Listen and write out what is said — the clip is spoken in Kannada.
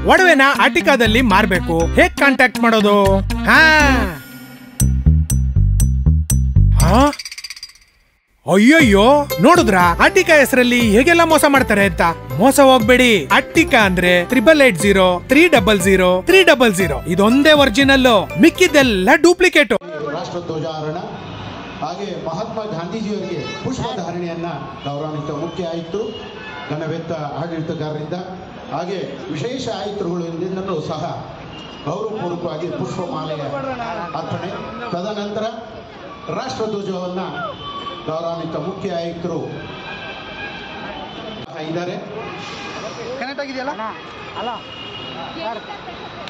ಒಡವೆನ ಆಟಿಕಾದಲ್ಲಿ ಮಾರ್ಬೇಕು ಹೇಗ್ ಕಾಂಟ್ಯಾಕ್ಟ್ ಮಾಡೋದು ಹಾ ಹಾ ಅಯ್ಯಯ್ಯೋ ನೋಡಿದ್ರ ಅಟ್ಟಿಕಾ ಹೆಸರಲ್ಲಿ ಹೇಗೆಲ್ಲ ಮೋಸ ಮಾಡ್ತಾರೆ ಅಂತ ಮೋಸ ಹೋಗ್ಬೇಡಿ ಅಟ್ಟಿಕಾ ಅಂದ್ರೆ triple eight zero three double zero three double zero ಇದೊಂದೇ ಒರಿಜಿನಲ್ ಮಿಕ್ಕಿದ್ದೆಲ್ಲ ಡೂಪ್ಲಿಕೇಟ್ ರಾಷ್ಟ್ರಧ್ವಜಾರೋಹಣ ಹಾಗೆ ಮಹಾತ್ಮ ಗಾಂಧೀಜಿಯವರಿಗೆ ಪುಷ್ಪಧಾರಣೆಯನ್ನ ಗೌರವಾನ್ವಿತ ಮುಖ್ಯ ಆಯುಕ್ತರು ಘನವೆತ್ತ ಆಡಳಿತಗಾರರಿಂದ ಹಾಗೆ ವಿಶೇಷ ಆಯುಕ್ತರುಗಳಿಂದಲೂ ಸಹ ಗೌರವಪೂರ್ವಕವಾಗಿ ಪುಷ್ಪಮಾಲೆಯ ಅರ್ಪಣೆ ತದನಂತರ ರಾಷ್ಟ್ರಧ್ವಜವನ್ನ ಗೌರವಾನ್ವಿತ ಮುಖ್ಯ ಆಯುಕ್ತರು ಇದ್ದಾರೆ ಕನೆಕ್ಟ್ ಆಗಿದೆಯಲ್ಲ ಅಲ್ಲ